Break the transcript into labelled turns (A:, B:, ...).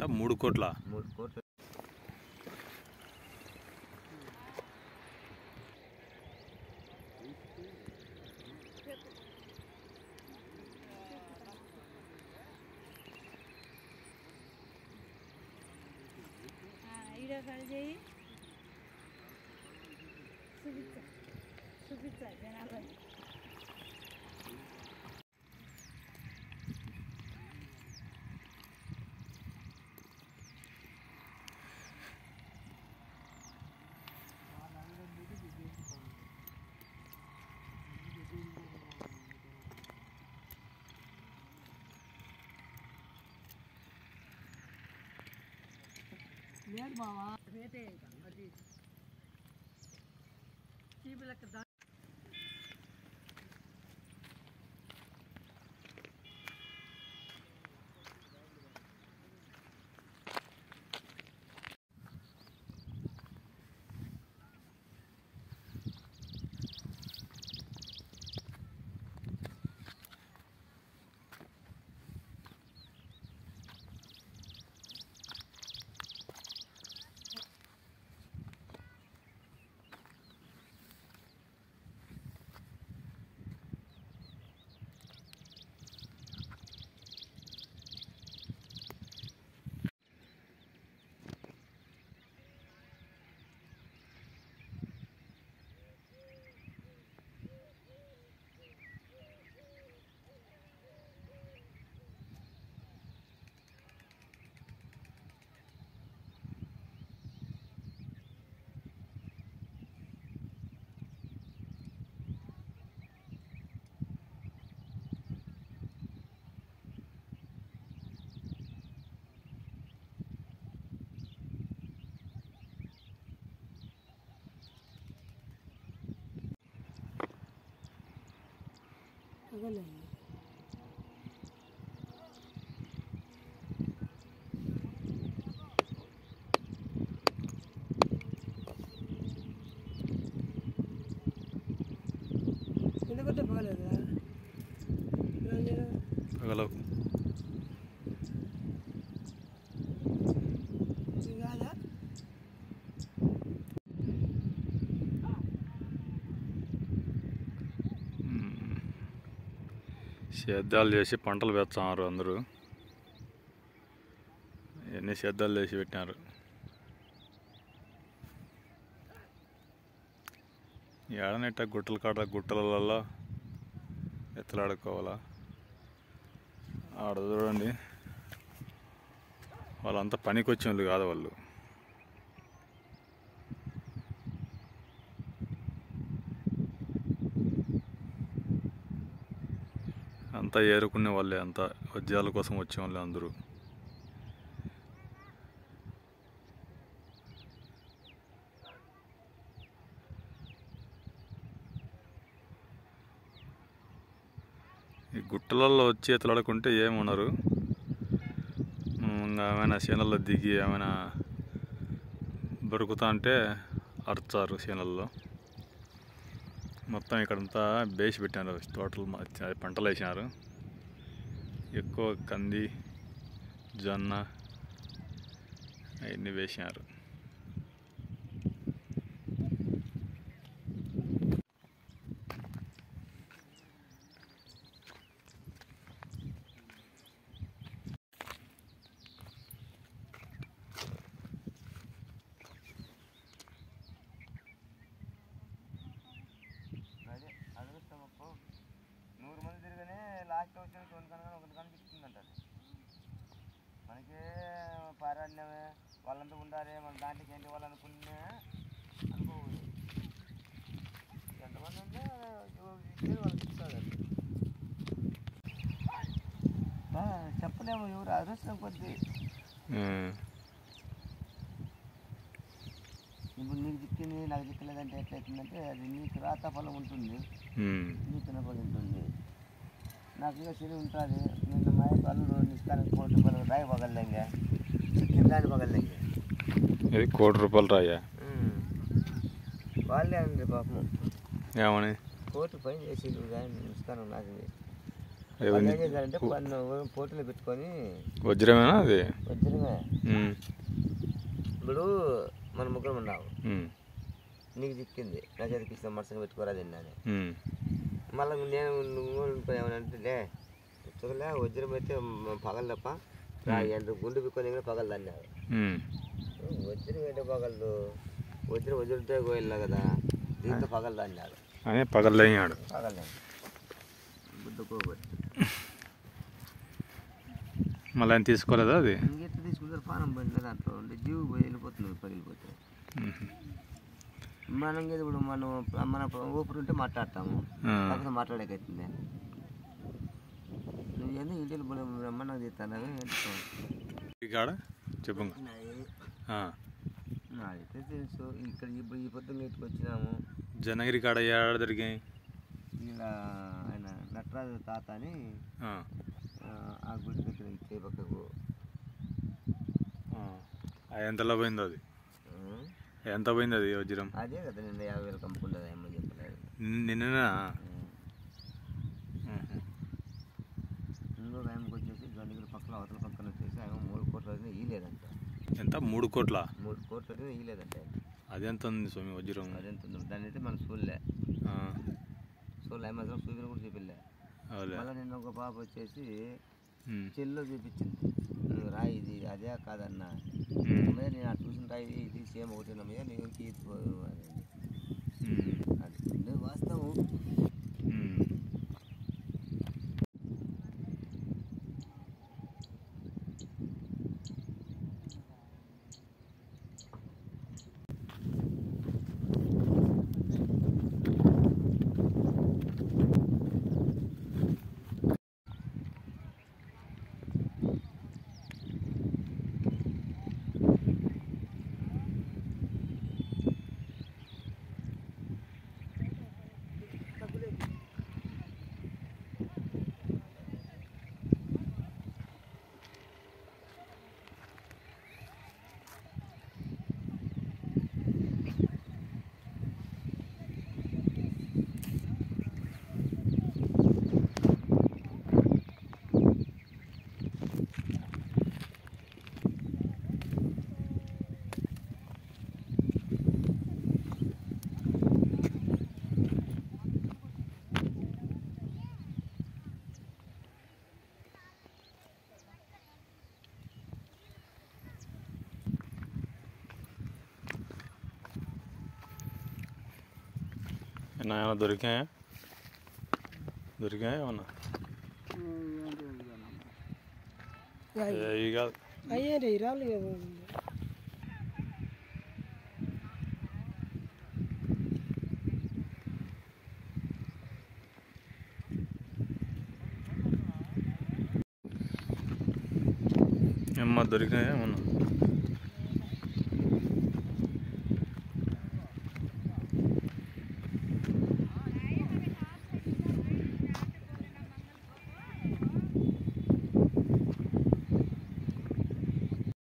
A: ఎంత మూడు కోట్ల
B: మూడు కోట్లు
C: వీడియో కాల్ చేయి చూపించా చూపించా జనాలు లేదు బావా రేటే ఇంకా అది చీపులకి దా ఎందుకంటే పగలేదు
A: పగలవు
C: కాదా
A: మ్మ్. సేద్యాలు చేసి పంటలు పెంచుతున్నారు అందరూ ఎన్ని సేద్యాలు చేసి పెట్టినారు ఏడనెట్ట గుట్టల కాడ గుట్టలలో ఎత్తలాడుకోవాలా ఆడ చూడండి వాళ్ళంతా పనికి వచ్చిన వాళ్ళు కాదు వాళ్ళు అంతా ఏరుకునే వాళ్ళే అంతా వజ్యాల కోసం వచ్చే వాళ్ళే అందరూ ఈ గుట్టలలో వచ్చి ఎతలాడుకుంటే ఏమున్నారు ఇంకా ఏమైనా చేనల్లో దిగి ఏమైనా దొరుకుతా అంటే అరుచారు చేనల్లో మొత్తం ఇక్కడంతా బేసి పెట్టారు తోటలు మ- అదే పంటలు వేసినారు ఎక్కువ కంది జొన్న అవన్నీ వేసినారు
B: అదే అదృష్టం అప్పు నూరు మంది తిరగనే లాస్ట్ వచ్చిన కొన్ని కనుక ఒకటి కనిపిస్తుందంట అది మనకి పారాడినమే వాళ్ళంతా ఉండాలి మన దాంట్లోకి ఏంటి వాళ్ళు అనుకునే అనుకోకూడదు ఎంతమంది ఉంటే ఎవరు ఇచ్చేది వాళ్ళకి ఇస్తారు అది. బా, చెప్పలేము ఎవరు అదృష్టం కొద్ది
A: ఉమ్.
B: ఇప్పుడు నీకు చిక్కింది నాకు చిక్కలేదంటే ఎట్లయితుందంటే అది నీకు రాత ఫలం ఉంటుంది
A: ఉమ్.
B: నీకు తినపడి ఉంటుంది నాకు ఇంకా సిరి ఉంటుంది నిన్న మా యొక్క అల్లుడు నిష్కానికి కోటి రూపాయలు రాయి పగలంగా చిక్కిన దాన్ని పగలంగా
A: ఇది కోటి రూపాయలు రాయా
B: వాళ్ళే అండి పాపం
A: ఏమని
B: కోటి పైన చేసి కానీ నిష్కారం నాశనం చేసి వాళ్ళు
A: అవన్నీ
B: ఏం చేశారంటే పన్ను పోటీలు పెట్టుకొని
A: వజ్రమేనా అది
B: వజ్రమే
A: ఉమ్,
B: ఇప్పుడు మన ముగ్గురం ఉన్నావు
A: ఉమ్,
B: నీకు చిక్కింది నా చేతికి ఇష్టం మనసుని పెట్టుకోరా తిన్నాను
A: ఉమ్,
B: మళ్ళీ నేను నువ్వు ఏమనంటే లే చూడలే వజ్రం అయితే పగలు తప్ప ఎంత గుండు పిక్కొని కూడా పగలు అన్నారు
A: ఉమ్.
B: వజ్రం ఏంటో పగలదు వజ్రం వజ్రంతో గోయిల్లా కదా దీంతో పగలదు అన్నారు
A: అని పగలయ్యాడు
B: పగలే గుడ్డుకోబట్టి
A: మళ్ళీ ఆయన తీసుకోలేదా అది
B: ఇంకెట్లా తీసుకుంటారు పానం పోయిన దాంట్లో ఉండి జీవు పోయి వెళ్ళిపోతుంది పగిలిపోతే
A: ఉహు.
B: మనం ఏదో ఇప్పుడు మనం మన ఊపిరి ఉంటే మాట్లాడతాము
A: ఆ,
B: లేకపోతే మాట్లాడేకైతుంది నువ్వు ఏందో ఇంటికి బ్రహ్మణం తీస్తాను
A: కాడ చెప్పు ఆ,
B: నాకైతే తెలుసు ఇక్కడ ఇప్పుడు ఈ పొద్దున్న ఇటుకు వచ్చినాము
A: జనగిరి కాడ ఏడ దొరికాయి
B: ఇలా ఆయన నటరాజు తాత అని
A: ఆ,
B: ఆ, ఆ గుడి దగ్గర ఇచ్చే పక్కకు
A: ఆ. అది ఎంతలో పోయిందో అది
B: ఆ,
A: ఎంత పోయింది అది వజ్రం
B: అదే కదా నిన్న యాభై వేలు కంపుండదు ఏమో చెప్పలేదు
A: నిన్న- నిన్ననా
B: ఆ.
A: ఉహు.
B: ఇంకొక ఆయనకు వచ్చేసి గండిగిరి పక్కన అవతల పక్కన వచ్చేసి ఆయన మూడు కోట్ల వరకు ఇయ్యలేదంట
A: ఎంత మూడు కోట్ల
B: మూడు కోట్ల వరకు ఇయ్యలేదంట ఆయన.
A: అది ఎంత ఉంది స్వామి వజ్రం
B: అదెంత ఉందో దాన్ని అయితే మనం చూడలే
A: ఆ,
B: చూడలే ఆ మాత్రం చూపిన కూడా చూపిలే
A: అవులే
B: మళ్ళీ నిన్న ఒక పాప వచ్చేసి
A: ఉమ్,
B: చెల్లో చూపించింది నువ్వు రా ఇది అదే కాదన్న
A: ఉమ్,
B: అమ్మయ్య నేను అటు చూసిన రా ఇది ఇది సేమ్ ఒకటి అమ్మయ్య నేను తీసుకో అని
A: ఉమ్,
B: అది నువ్వు వాస్తవం
A: ఉమ్. ఏమన్నా ఏమన్నా దొరికాయా దొరికాయా ఏమన్నా ఏ, ఇవి కాదు
C: అయ్యే రే రాళ్ళు కదా
A: ఏమన్నా దొరికాయా ఏమన్నా